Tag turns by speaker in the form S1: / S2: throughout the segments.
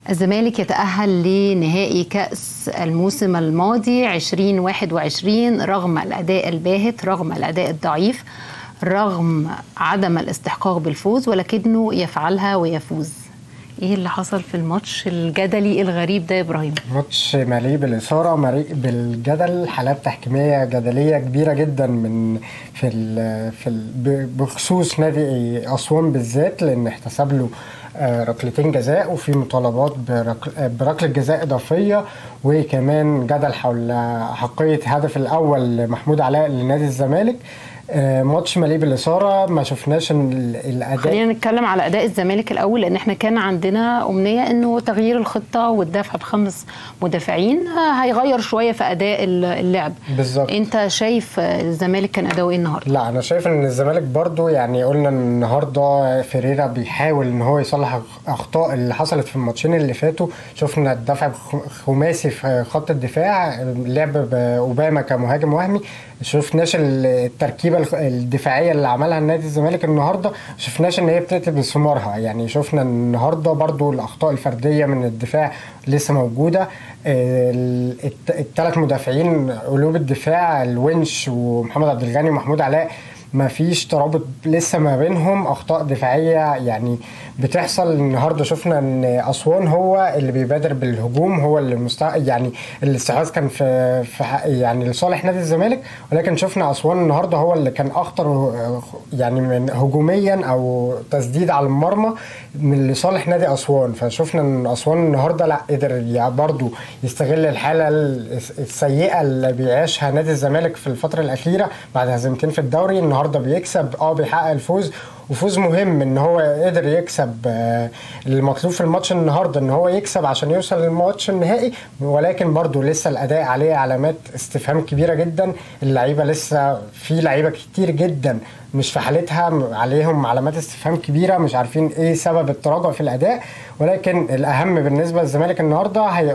S1: الزمالك يتأهل لنهائي كأس الموسم الماضي 2021 رغم الأداء الباهت رغم الأداء الضعيف رغم عدم الاستحقاق بالفوز ولكنه يفعلها ويفوز ايه اللي حصل في الماتش الجدلي الغريب ده يا ابراهيم
S2: ماتش مليء بالاثاره مليء بالجدل حالات تحكيميه جدليه كبيره جدا من في ال في ال بخصوص نادي اسوان بالذات لان احتسب له ركلتين جزاء وفي مطالبات بركله جزاء اضافيه وكمان جدل حول حقيه هدف الاول لمحمود علاء لنادي الزمالك ماتش مليء بالاثاره ما شفناش ان الاداء
S1: خلينا نتكلم على اداء الزمالك الاول لان احنا كان عندنا امنيه انه تغيير الخطه والدفع بخمس مدافعين هيغير شويه في اداء اللعب
S2: بالظبط
S1: انت شايف الزمالك كان اداؤه ايه النهارده
S2: لا انا شايف ان الزمالك برضو يعني قلنا النهارده فيريرا بيحاول ان هو يصلح اخطاء اللي حصلت في الماتشين اللي فاتوا شفنا الدفع خماسي في خط الدفاع لعب باوباما كمهاجم وهمي شفناش التركيبه الدفاعيه اللي عملها النادي الزمالك النهارده شفناش ان هي بتاتي بثمارها يعني شفنا النهارده برضو الاخطاء الفرديه من الدفاع لسه موجوده الثلاث مدافعين قلوب الدفاع الونش ومحمد عبد الغني ومحمود علاء ما فيش ترابط لسه ما بينهم اخطاء دفاعيه يعني بتحصل النهارده شفنا ان اسوان هو اللي بيبادر بالهجوم هو اللي مستع... يعني الاستحواذ كان في, في يعني لصالح نادي الزمالك ولكن شفنا اسوان النهارده هو اللي كان اخطر يعني من هجوميا او تسديد على المرمى من لصالح نادي اسوان فشفنا ان اسوان النهارده لا قدر برضه يستغل الحاله السيئه اللي بيعيشها نادي الزمالك في الفتره الاخيره بعد هزيمتين في الدوري النهارده بيكسب اه بيحقق الفوز وفوز مهم ان هو قدر يكسب المطلوب في الماتش النهارده ان هو يكسب عشان يوصل للماتش النهائي ولكن برضه لسه الاداء عليه علامات استفهام كبيره جدا اللعيبه لسه في لعيبه كتير جدا مش في حالتها عليهم علامات استفهام كبيره مش عارفين ايه سبب التراجع في الاداء ولكن الاهم بالنسبه للزمالك النهارده هي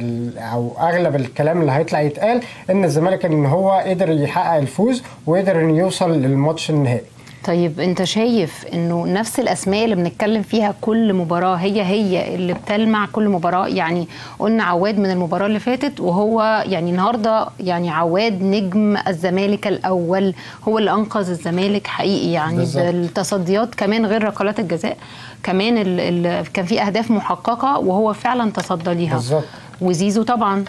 S2: او اغلب الكلام اللي هيطلع يتقال ان الزمالك ان هو قدر يحقق الفوز وقدر انه يوصل للماتش النهائي
S1: طيب انت شايف انه نفس الاسماء اللي بنتكلم فيها كل مباراه هي هي اللي بتلمع كل مباراه يعني قلنا عواد من المباراه اللي فاتت وهو يعني النهارده يعني عواد نجم الزمالك الاول هو اللي انقذ الزمالك حقيقي يعني
S2: بالظبط.
S1: التصديات كمان غير ركلات الجزاء كمان ال ال كان في اهداف محققه وهو فعلا تصدى ليها
S2: بالظبط
S1: وزيزو طبعا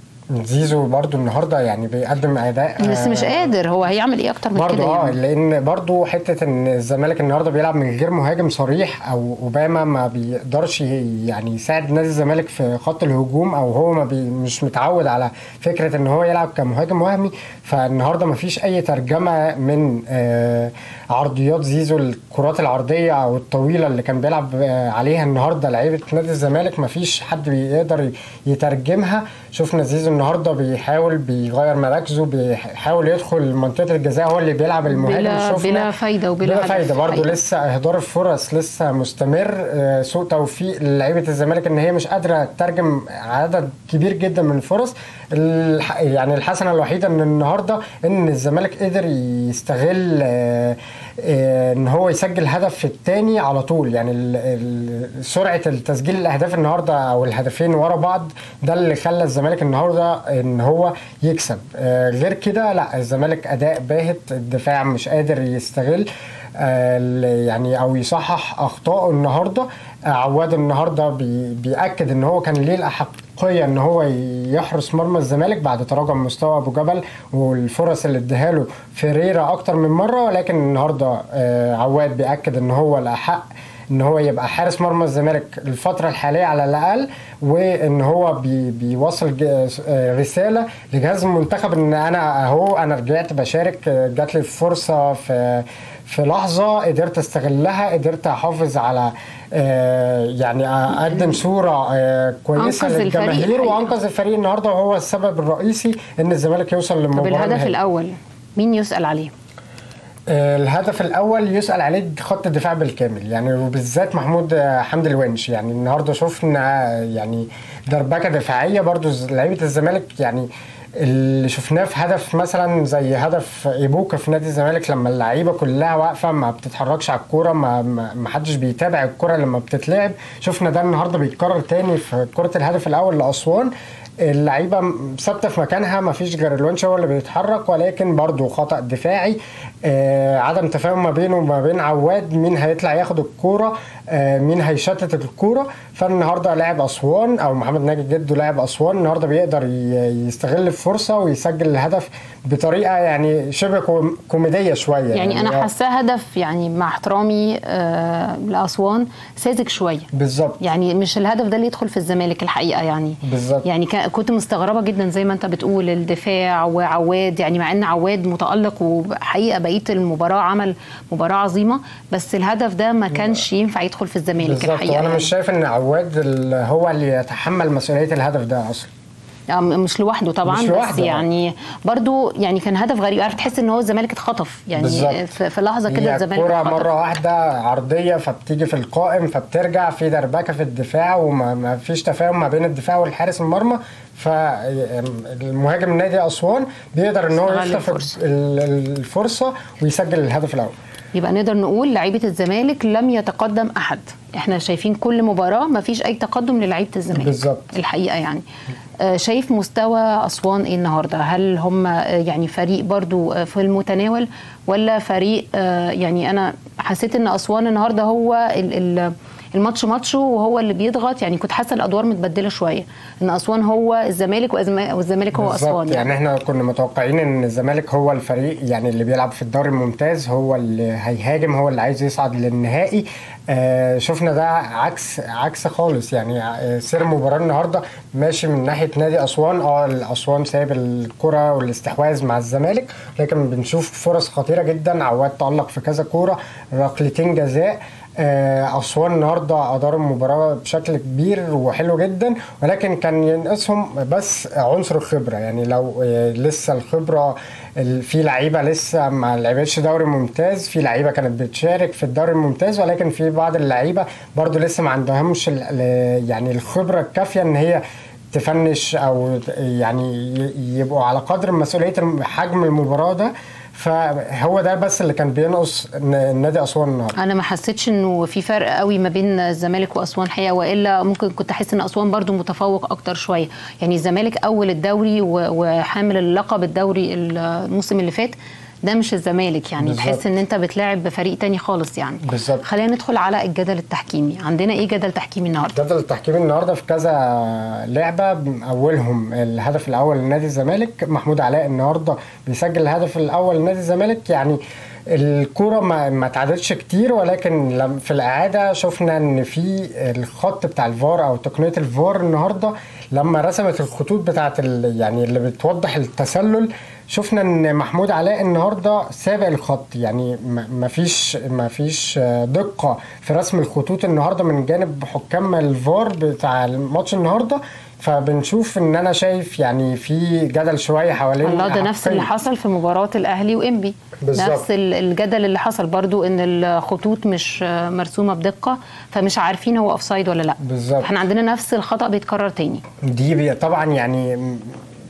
S2: زيزو برضو النهارده يعني بيقدم اداء
S1: بس مش قادر هو هيعمل ايه اكتر من
S2: برضو
S1: كده
S2: اه
S1: يعني
S2: لان برضو حته ان الزمالك النهارده بيلعب من غير مهاجم صريح او اوباما ما بيقدرش يعني يساعد نادي الزمالك في خط الهجوم او هو ما بي مش متعود على فكره ان هو يلعب كمهاجم وهمي فالنهارده ما فيش اي ترجمه من آه عرضيات زيزو الكرات العرضيه او الطويله اللي كان بيلعب آه عليها النهارده لعيبه نادي الزمالك ما فيش حد بيقدر يترجمها شفنا زيزو النهارده بيحاول بيغير مراكزه بيحاول يدخل منطقه الجزاء هو اللي بيلعب المهاجم
S1: بلا,
S2: شفنا
S1: بلا فايده وبلا
S2: بلا
S1: هدف
S2: فايده برضه
S1: حقيقي.
S2: لسه اهدار الفرص لسه مستمر آه، سوء توفيق لعيبه الزمالك ان هي مش قادره تترجم عدد كبير جدا من الفرص الح- يعني الحسنه الوحيده ان النهارده ان الزمالك قدر يستغل آه، آه، ان هو يسجل هدف الثاني على طول يعني ال- ال- سرعه التسجيل الاهداف النهارده او الهدفين ورا بعض ده اللي خلى الزمالك النهارده ان هو يكسب آه، غير كده لا الزمالك اداء باهت الدفاع مش قادر يستغل آه، ال- يعني او يصحح اخطائه النهارده آه، عواد النهارده بي بياكد ان هو كان ليه الاحقيه ان هو يحرس مرمى الزمالك بعد تراجع مستوى ابو جبل والفرص اللي اداها له فيريرا اكتر من مره ولكن النهارده آه، عواد بياكد ان هو الاحق ان هو يبقى حارس مرمى الزمالك الفتره الحاليه على الاقل وان هو بي بيوصل ج- آه، رساله لجهاز المنتخب ان انا اهو انا رجعت بشارك آه، جات لي فرصه في في لحظه قدرت استغلها قدرت احافظ على آه، يعني اقدم صوره آه، كويسه
S1: أنقذ الفريق
S2: للجماهير
S1: الحقيقة.
S2: وانقذ الفريق النهارده وهو السبب الرئيسي ان الزمالك يوصل
S1: طب
S2: للمباراه
S1: الهدف
S2: النهائية.
S1: الاول مين يسال عليه
S2: آه، الهدف الاول يسال عليه خط الدفاع بالكامل يعني وبالذات محمود آه، حمدي الونش يعني النهارده شفنا آه، يعني دربكه دفاعيه برضو ز- لعيبه الزمالك يعني اللي شفناه في هدف مثلا زي هدف ايبوكا في نادي الزمالك لما اللعيبه كلها واقفه ما بتتحركش على الكوره ما, ما ما حدش بيتابع الكوره لما بتتلعب شفنا ده النهارده بيتكرر تاني في كره الهدف الاول لاسوان اللعيبه ثابته في مكانها ما فيش غير الونش هو اللي بيتحرك ولكن برضه خطا دفاعي آه عدم تفاهم ما بينه وما بين عواد مين هيطلع ياخد الكوره آه مين هيشتت الكوره فالنهارده لاعب اسوان او محمد ناجي جده لاعب اسوان النهارده بيقدر ي- يستغل الفرصه ويسجل الهدف بطريقه يعني شبه كوم- كوميديه شويه
S1: يعني انا
S2: آه،
S1: حاساه هدف يعني مع احترامي آه لاسوان ساذج شويه
S2: بالظبط
S1: يعني مش الهدف ده اللي يدخل في الزمالك الحقيقه يعني
S2: بالظبط.
S1: يعني كا- كنت مستغربه جدا زي ما انت بتقول الدفاع وعواد يعني مع ان عواد متالق وحقيقه بقيه المباراه عمل مباراه عظيمه بس الهدف ده ما كانش ينفع يدخل في الزمالك
S2: بالظبط
S1: الحقيقه
S2: وانا
S1: يعني.
S2: مش شايف ان عواد ال- هو اللي يتحمل مسؤوليه الهدف ده اصلا
S1: آه، مش لوحده طبعا
S2: مش
S1: بس
S2: لوحده.
S1: يعني برضو يعني كان هدف غريب عارف تحس ان هو الزمالك اتخطف يعني
S2: بالظبط.
S1: في في لحظه كده
S2: هي
S1: الزمالك
S2: الكرة
S1: اتخطف
S2: مرة واحدة عرضية فبتيجي في القائم فبترجع في دربكة في الدفاع وما ما فيش تفاهم ما بين الدفاع والحارس المرمى فالمهاجم نادي أسوان بيقدر ان هو
S1: استغل
S2: يخطف
S1: الفرصة.
S2: ال- الفرصة ويسجل الهدف الأول
S1: يبقى نقدر نقول لعيبه الزمالك لم يتقدم احد احنا شايفين كل مباراه ما فيش اي تقدم للعيبه الزمالك
S2: بالظبط.
S1: الحقيقه يعني آه، شايف مستوى اسوان ايه النهارده هل هم آه، يعني فريق برضو آه، في المتناول ولا فريق آه، يعني انا حسيت ان اسوان النهارده هو ال- ال- الماتش ماتشه وهو اللي بيضغط يعني كنت حاسه الادوار متبدله شويه ان اسوان هو الزمالك وأزما- والزمالك هو
S2: بالظبط.
S1: اسوان
S2: يعني احنا كنا متوقعين ان الزمالك هو الفريق يعني اللي بيلعب في الدوري الممتاز هو اللي هيهاجم هو اللي عايز يصعد للنهائي آه شفنا ده عكس عكس خالص يعني آه، سير المباراه النهارده ماشي من ناحيه نادي اسوان اه اسوان سايب الكره والاستحواذ مع الزمالك لكن بنشوف فرص خطيره جدا عواد تالق في كذا كوره ركلتين جزاء آه، اسوان النهارده اداروا المباراه بشكل كبير وحلو جدا ولكن كان ينقصهم بس عنصر الخبره يعني لو آه، لسه الخبره ال- في لعيبه لسه ما لعبتش دوري ممتاز في لعيبه كانت بتشارك في الدوري الممتاز ولكن في بعض اللعيبه برضو لسه ما عندهمش ال- ال- يعني الخبره الكافيه ان هي تفنش او يعني ي- يبقوا على قدر مسؤوليه الم- حجم المباراه ده فهو ده بس اللي كان بينقص ن- نادي اسوان النهارده
S1: انا ما حسيتش انه في فرق قوي ما بين الزمالك واسوان حقيقه والا ممكن كنت احس ان اسوان برضو متفوق اكتر شويه يعني الزمالك اول الدوري و- وحامل اللقب الدوري الموسم اللي فات ده مش الزمالك يعني
S2: بالظبط.
S1: تحس ان انت بتلاعب بفريق تاني خالص يعني
S2: بالظبط.
S1: خلينا ندخل على الجدل التحكيمي عندنا ايه جدل تحكيمي النهارده
S2: جدل التحكيم النهارده في كذا لعبه اولهم الهدف الاول لنادي الزمالك محمود علاء النهارده بيسجل الهدف الاول لنادي الزمالك يعني الكرة ما ما اتعادتش كتير ولكن لم في الإعادة شفنا إن في الخط بتاع الفار أو تقنية الفار النهاردة لما رسمت الخطوط بتاعة ال- يعني اللي بتوضح التسلل شفنا إن محمود علاء النهاردة سابق الخط يعني ما ما فيش ما فيش دقة في رسم الخطوط النهاردة من جانب حكام الفار بتاع الماتش النهاردة فبنشوف ان انا شايف يعني في جدل شويه حوالين
S1: الله ده نفس اللي
S2: الأحقية.
S1: حصل في مباراة الأهلي وإنبي
S2: بالظبط.
S1: نفس ال- الجدل اللي حصل برضو إن الخطوط مش مرسومة بدقة فمش عارفين هو أوفسايد ولا لا
S2: بالظبط.
S1: احنا عندنا نفس الخطأ بيتكرر تاني
S2: دي بي- طبعا يعني م-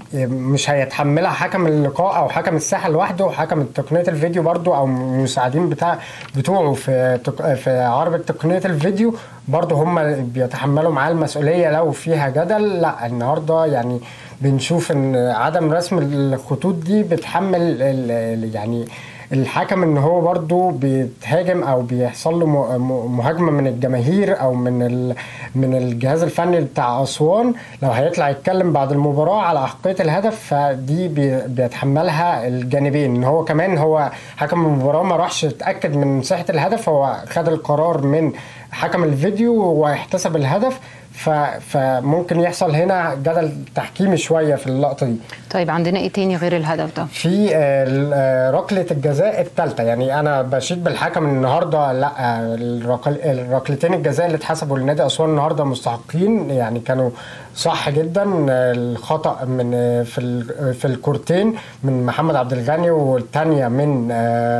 S2: مش هيتحملها حكم اللقاء او حكم الساحه لوحده حكم تقنيه الفيديو برضو او المساعدين بتاع بتوعه في تق... في عربة تقنيه الفيديو برضو هم بيتحملوا معاه المسؤوليه لو فيها جدل لا النهارده يعني بنشوف ان عدم رسم الخطوط دي بتحمل ال... ال- يعني الحكم ان هو برضو بيتهاجم او بيحصل له م- م- مهاجمه من الجماهير او من ال... من الجهاز الفني بتاع اسوان لو هيطلع يتكلم بعد المباراه على احقيه الهدف فدي بي... بيتحملها الجانبين ان هو كمان هو حكم المباراه ما راحش اتاكد من صحه الهدف هو خد القرار من حكم الفيديو واحتسب الهدف ف... فممكن يحصل هنا جدل تحكيمي شويه في اللقطه دي
S1: طيب عندنا إيه تاني غير الهدف ده
S2: في آه، ال- آه، ركله الجزاء الثالثه يعني انا بشيد بالحكم النهارده لا آه، الركل- الركلتين الجزاء اللي اتحسبوا لنادي اسوان النهارده مستحقين يعني كانوا صح جدا آه، الخطا من آه، في ال- في الكورتين من محمد عبد الغني والثانيه من آه،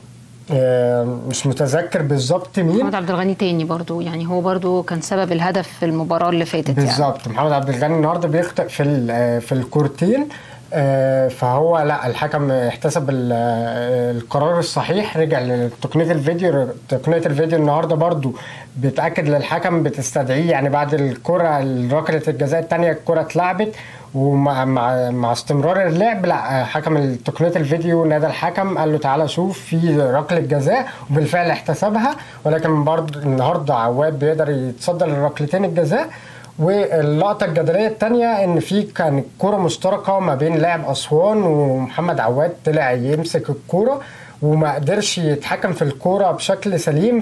S2: آه، مش متذكر بالظبط مين
S1: محمد عبد الغني تاني برضو يعني هو برضو كان سبب الهدف في المباراة اللي فاتت يعني
S2: بالظبط محمد عبد الغني النهارده بيخطئ في ال- في الكورتين آه، فهو لا الحكم احتسب ال- آه، القرار الصحيح رجع لتقنيه الفيديو تقنيه الفيديو النهارده برضو بتاكد للحكم بتستدعيه يعني بعد الكره ركله الجزاء الثانيه الكره اتلعبت ومع مع, مع استمرار اللعب لا آه، حكم تقنيه الفيديو نادى الحكم قال له تعالى شوف في ركله جزاء وبالفعل احتسبها ولكن برضو النهارده عواد بيقدر يتصدى لركلتين الجزاء واللقطه الجدليه الثانيه ان في كانت كوره مشتركه ما بين لاعب اسوان ومحمد عواد طلع يمسك الكوره وما قدرش يتحكم في الكوره بشكل سليم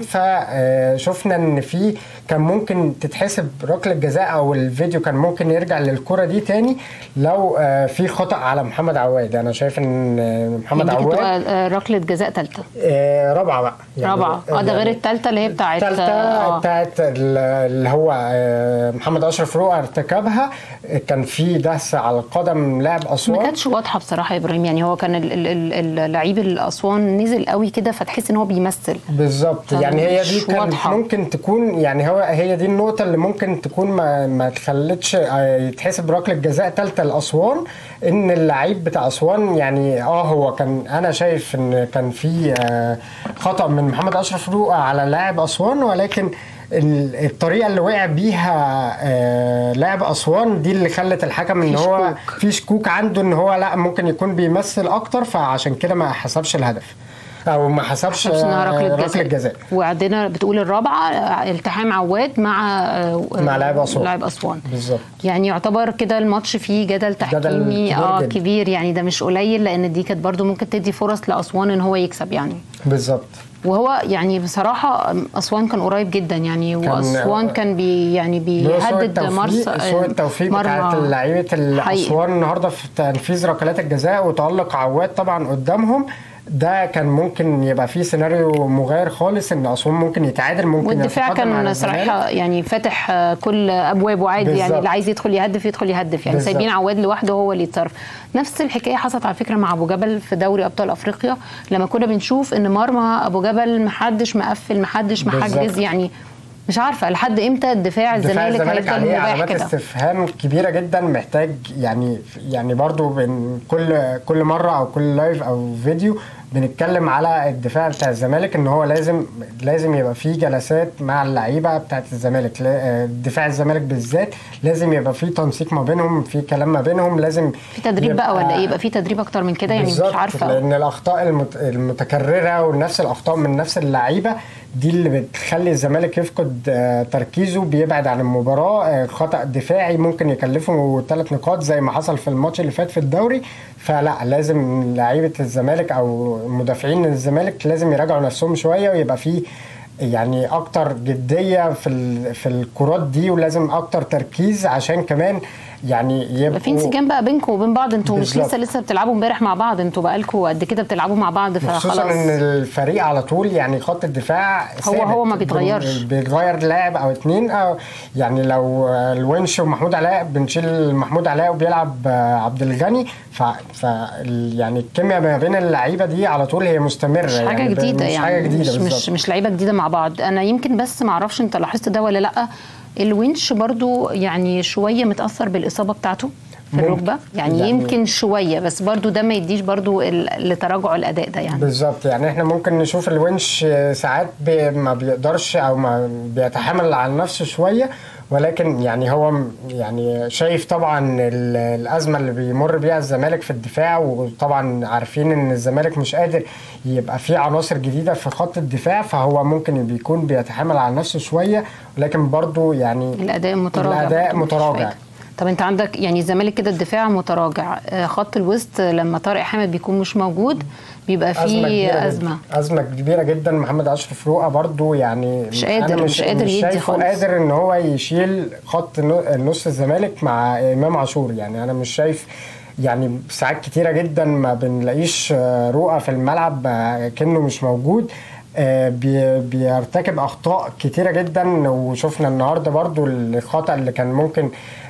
S2: فشفنا ان في كان ممكن تتحسب ركله جزاء او الفيديو كان ممكن يرجع للكوره دي تاني لو آه، في خطا على محمد عواد انا شايف ان آه، محمد
S1: دي
S2: عواد
S1: بتبقى آه، ركله جزاء ثالثه
S2: آه، رابعه بقى
S1: رابعه اه ده غير
S2: يعني
S1: الثالثه اللي هي بتاعت
S2: الثالثة
S1: آه،
S2: بتاعت ال- اللي هو آه، محمد اشرف رؤى ارتكبها كان في دهس على قدم لاعب
S1: ما
S2: اسوان
S1: كانتش واضحه بصراحه يا ابراهيم يعني هو كان ال- ال- ال- اللعيب الاسوان نزل قوي كده فتحس ان هو بيمثل
S2: بالظبط
S1: كان
S2: يعني هي
S1: مش
S2: دي كانت
S1: واضحة.
S2: ممكن تكون يعني هو هي دي النقطة اللي ممكن تكون ما ما تخلتش آه، يتحسب ركلة جزاء ثالثة لأسوان إن اللعيب بتاع أسوان يعني اه هو كان أنا شايف إن كان في آه، خطأ من محمد أشرف رؤى على لاعب أسوان ولكن ال- الطريقة اللي وقع بيها آه، لاعب أسوان دي اللي خلت الحكم إن
S1: في
S2: هو
S1: شكوك.
S2: في شكوك عنده إن هو لا ممكن يكون بيمثل أكتر فعشان كده ما حسبش الهدف أو ما حسبش
S1: حسبش انها
S2: آه،
S1: ركله
S2: ركلة
S1: جزاء
S2: جزاء
S1: وعندنا بتقول الرابعه آه، التحام عواد مع آه،
S2: مع لاعب أسوان.
S1: لاعب اسوان
S2: بالظبط
S1: يعني يعتبر كده الماتش فيه جدل تحكيمي
S2: كبير
S1: اه
S2: جدا.
S1: كبير يعني ده مش قليل لان دي كانت برضو ممكن تدي فرص لاسوان ان هو يكسب يعني
S2: بالظبط
S1: وهو يعني بصراحه اسوان كان قريب جدا يعني
S2: كان-
S1: واسوان كان بي يعني
S2: سوء
S1: بيهدد مرسى
S2: التوفيق سوء التوفيق بتاعت
S1: مرمى
S2: لعيبه
S1: حقيقي.
S2: الاسوان النهارده في تنفيذ ركلات الجزاء وتالق عواد طبعا قدامهم ده كان ممكن يبقى فيه سيناريو مغاير خالص ان اسوان ممكن يتعادل ممكن
S1: والدفاع
S2: يتقدم على
S1: كان
S2: الزمالك.
S1: صراحه يعني فاتح آه، كل ابوابه عادي يعني
S2: بالظبط.
S1: اللي عايز يدخل يهدف يدخل يهدف يعني
S2: بالظبط.
S1: سايبين عواد لوحده هو اللي يتصرف نفس الحكايه حصلت على فكره مع ابو جبل في دوري ابطال افريقيا لما كنا بنشوف ان مرمى ابو جبل محدش مقفل محدش محجز
S2: بالظبط.
S1: يعني مش عارفه لحد امتى الدفاع
S2: دفاع
S1: الزمالك
S2: الزمالك
S1: هيفضل
S2: عليه
S1: مباح
S2: علامات
S1: كده
S2: استفهام كبيره جدا محتاج يعني يعني برضو بين كل كل مره او كل لايف او فيديو بنتكلم على الدفاع بتاع الزمالك ان هو لازم لازم يبقى فيه جلسات مع اللعيبه بتاعت الزمالك لا- دفاع الزمالك بالذات لازم يبقى فيه تنسيق ما بينهم في كلام ما بينهم لازم
S1: في تدريب بقى ولا ايه يبقى في تدريب اكتر من كده يعني مش
S2: بالظبط،
S1: عارفه
S2: لان الاخطاء المت- المتكرره ونفس الاخطاء من نفس اللعيبه دي اللي بتخلي الزمالك يفقد آه، تركيزه بيبعد عن المباراه آه، خطا دفاعي ممكن يكلفه ثلاث نقاط زي ما حصل في الماتش اللي فات في الدوري فلا لازم لعيبه الزمالك او مدافعين الزمالك لازم يراجعوا نفسهم شويه ويبقى في يعني اكتر جديه في ال- في الكرات دي ولازم اكتر تركيز عشان كمان يعني
S1: يبقى
S2: يبقوا
S1: في انسجام بقى بينكم وبين بعض انتوا مش
S2: بالظبط.
S1: لسه لسه بتلعبوا امبارح مع بعض انتوا بقالكم قد كده بتلعبوا مع بعض
S2: خصوصا
S1: فخلاص
S2: ان الفريق على طول يعني خط الدفاع ثابت.
S1: هو ما بيتغيرش.
S2: بيتغير لاعب او اتنين أو يعني لو الونش ومحمود علاء بنشيل محمود علاء وبيلعب عبد الغني ف, ف يعني الكيمياء ما بين اللعيبه دي على طول هي مستمره
S1: مش حاجه
S2: يعني
S1: جديده
S2: مش
S1: يعني
S2: حاجه جديده
S1: مش مش,
S2: بالظبط
S1: مش لعيبه جديده مع بعض انا يمكن بس ما اعرفش انت لاحظت ده ولا لا الونش برضو يعني شويه متاثر بالاصابه بتاعته في
S2: ممكن.
S1: الركبه يعني,
S2: يعني-
S1: يمكن شويه بس برضو ده ما يديش برضو ال- لتراجع الاداء ده يعني
S2: بالظبط يعني احنا ممكن نشوف الونش ساعات بي ما بيقدرش او ما بيتحمل على نفسه شويه ولكن يعني هو م- يعني شايف طبعا ال- الازمه اللي بيمر بيها الزمالك في الدفاع وطبعا عارفين ان الزمالك مش قادر يبقى فيه عناصر جديده في خط الدفاع فهو ممكن بيكون بيتحمل على نفسه شويه ولكن برضو يعني
S1: الاداء متراجع
S2: الاداء
S1: برضو مفيش
S2: متراجع
S1: فايدة. طب انت عندك يعني الزمالك كده الدفاع متراجع آه، خط الوسط لما طارق حامد بيكون مش موجود بيبقى
S2: أزمة
S1: فيه
S2: كبيرة
S1: ازمه
S2: جدا. أزمة كبيرة جدا محمد أشرف رؤى برضو يعني
S1: مش
S2: أنا
S1: قادر- مش قادر يدي
S2: شايفه
S1: خالص.
S2: قادر إن هو يشيل خط نو- نص الزمالك مع إمام عاشور يعني أنا مش شايف يعني ساعات كتيرة جدا ما بنلاقيش آه، رؤى في الملعب آه، كأنه مش موجود آه، بي- بيرتكب اخطاء كتيره جدا وشفنا النهارده برضو الخطا اللي كان ممكن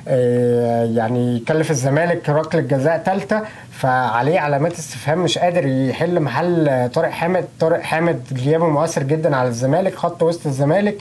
S2: آه، يعني يكلف الزمالك ركله جزاء ثالثه فعليه علامات استفهام مش قادر يحل محل طارق حامد طارق حامد غيابه مؤثر جدا على الزمالك خط وسط الزمالك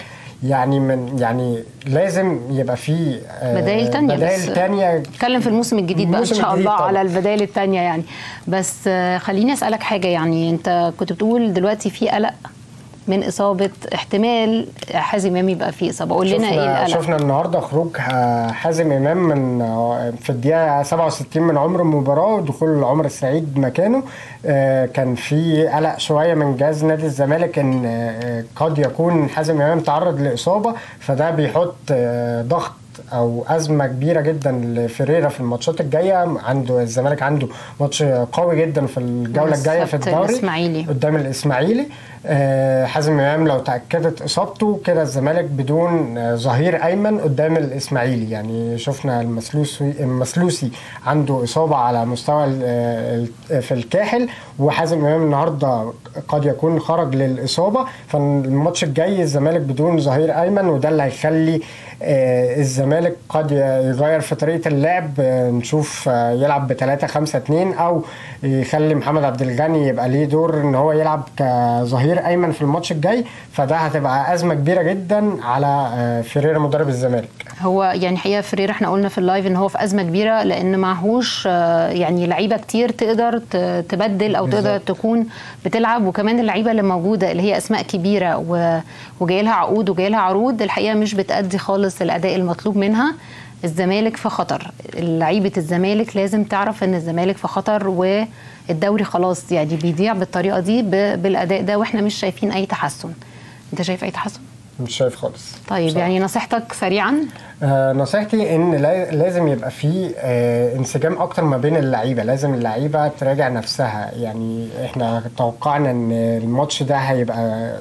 S2: يعني من يعني لازم يبقى في آه،
S1: بدائل تانية بس-
S2: بدائل تانية
S1: نتكلم في الموسم الجديد بقى ان
S2: الموسم
S1: شاء
S2: الجديد
S1: الله
S2: طبعاً.
S1: على البدائل التانية يعني بس آه، خليني اسالك حاجه يعني انت كنت بتقول دلوقتي في قلق من اصابه احتمال حازم امام يبقى فيه اصابه قول لنا ايه
S2: شفنا
S1: القلق
S2: شفنا النهارده خروج ح- حازم امام من في الدقيقه 67 من عمر المباراه ودخول عمر السعيد مكانه آه، كان في قلق شويه من جهاز نادي الزمالك ان آه، قد يكون حازم امام تعرض لاصابه فده بيحط آه، ضغط او ازمه كبيره جدا لفريرا في الماتشات الجايه عنده الزمالك عنده ماتش قوي جدا في الجوله الجايه في
S1: السبت
S2: الدوري
S1: الإسماعيلي.
S2: قدام الاسماعيلي آه، حازم امام لو تاكدت اصابته كده الزمالك بدون آه، ظهير ايمن قدام الاسماعيلي يعني شفنا المسلوسي المسلوسي عنده اصابه على مستوى ال- ال- في الكاحل وحازم امام النهارده قد يكون خرج للاصابه فالماتش الجاي الزمالك بدون ظهير ايمن وده اللي هيخلي آه، الزمالك قد يغير في طريقه اللعب آه، نشوف آه، يلعب ب 3 5 2 او يخلي محمد عبد الغني يبقى ليه دور ان هو يلعب كظهير ايمن في الماتش الجاي فده هتبقى ازمه كبيره جدا على آه، فيريرا مدرب الزمالك
S1: هو يعني حقيقه فريرا احنا قلنا في اللايف ان هو في ازمه كبيره لان معهوش آه، يعني لعيبه كتير تقدر ت- تبدل او تقدر
S2: بالظبط.
S1: تكون بتلعب وكمان اللعيبه اللي موجوده اللي هي اسماء كبيره و- وجاي لها عقود وجاي لها عروض الحقيقه مش بتأدي خالص الاداء المطلوب منها الزمالك في خطر لعيبه الزمالك لازم تعرف ان الزمالك في خطر والدوري خلاص يعني بيضيع بالطريقه دي ب- بالاداء ده واحنا مش شايفين اي تحسن انت شايف اي تحسن
S2: مش شايف خالص
S1: طيب
S2: بصراحة.
S1: يعني نصيحتك سريعا
S2: آه، نصيحتي ان لا- لازم يبقى في آه، انسجام اكتر ما بين اللعيبه لازم اللعيبه تراجع نفسها يعني احنا توقعنا ان الماتش ده هيبقى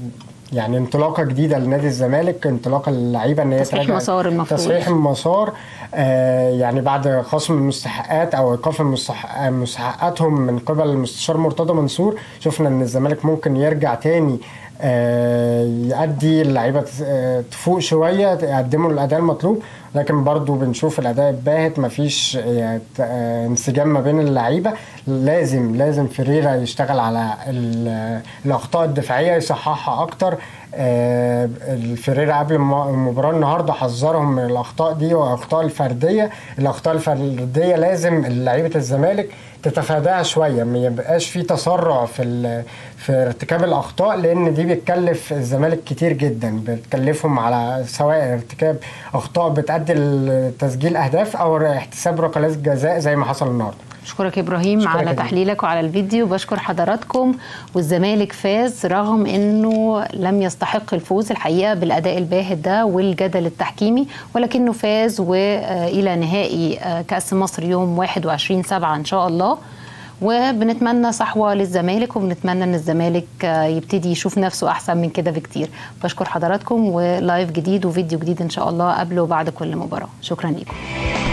S2: يعني انطلاقه جديده لنادي الزمالك انطلاقه اللعيبه ان هي
S1: تصحيح
S2: تراجع
S1: مسار المفروض.
S2: تصحيح المسار آه، يعني بعد خصم المستحقات او ايقاف المستحق- مستحقاتهم من قبل المستشار مرتضى منصور شفنا ان الزمالك ممكن يرجع تاني آه، يأدي اللعيبه تس- آه، تفوق شويه يقدموا الاداء المطلوب لكن برضو بنشوف الاداء الباهت مفيش آه، ت- آه، انسجام ما بين اللعيبه لازم لازم فريرا يشتغل على ال- الاخطاء الدفاعيه يصححها اكتر آه، الفريرا قبل الم- المباراه النهارده حذرهم من الاخطاء دي والاخطاء الفرديه الاخطاء الفرديه لازم لعيبه الزمالك تتفاداها شويه ما يبقاش في تسرع في ال- في ارتكاب الاخطاء لان دي بتكلف الزمالك كتير جدا بتكلفهم على سواء ارتكاب اخطاء بتؤدي لتسجيل اهداف او احتساب ركلات جزاء زي ما حصل النهارده
S1: بشكرك ابراهيم
S2: شكرا
S1: على
S2: جداً.
S1: تحليلك وعلى الفيديو بشكر حضراتكم والزمالك فاز رغم انه لم يستحق الفوز الحقيقه بالاداء الباهت ده والجدل التحكيمي ولكنه فاز والى نهائي آه، كاس مصر يوم 21 7 ان شاء الله وبنتمنى صحوه للزمالك وبنتمنى ان الزمالك آه، يبتدي يشوف نفسه احسن من كده بكتير بشكر حضراتكم ولايف جديد وفيديو جديد ان شاء الله قبل وبعد كل مباراه شكرا لكم